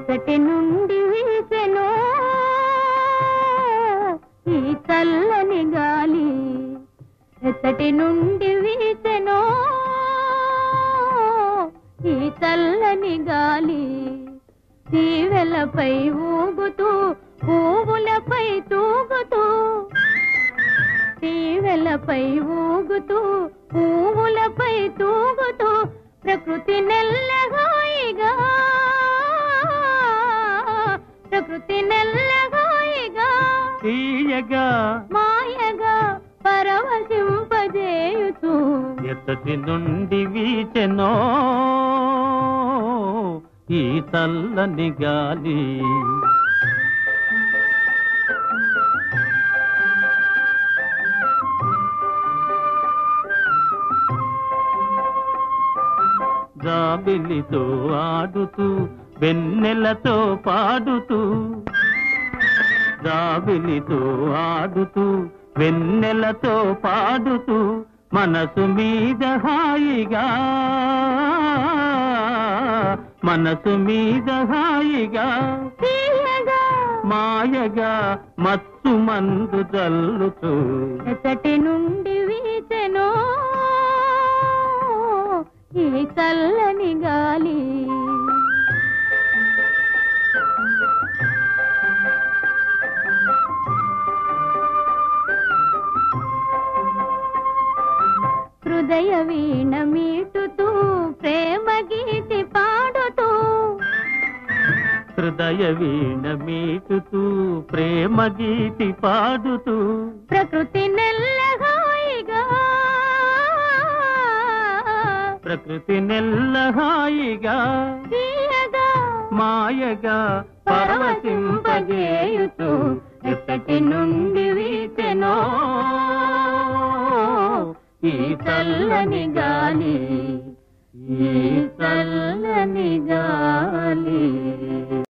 ఎచ్చటి నుండి వీసెను ఈ చల్లని గాలి ఎచ్చటి నుండి వీసెను ఈ చల్లని గాలి తీవెలపై ఊగుతూ పువ్వులపై తూగుతూ తీవెలపై ఊగుతూ పువ్వులపై తూగుతూ ప్రకృతి నెల్లగాయిగా ప్రకృతి నెల్లగాయిగా తీయగా మాయగా పరవశింపజేయుతూ ఎత్తటి నుండి వీచెనో ఈ చల్లని గాలి జాబిలితో ఆడుతూ వెన్నెలతో పాడుతూ జాబిలితో ఆడుతూ వెన్నెలతో పాడుతూ మనసు మీద హాయిగా మనసు మీద హాయిగా తీయగా మాయగా మత్తు మందు జల్లుతూ ఎచ్చటి నుండి వీచెను ఈ చల్లని గాలి హృదయ వీణ మీటుతూ ప్రేమ గీతి పాడుతూ హృదయ వీణ మీటుతూ ప్రేమ గీతి పాడుతూ ప్రకృతి నెల్లహాయిగా ప్రకృతి నెల్ల హాయిగా తీయగా మాయగా పరవశింపజేయుతూ ఎక్కటి నుండి వీచెనో ఈ చల్లని గాలి ఈ చల్లని గాలి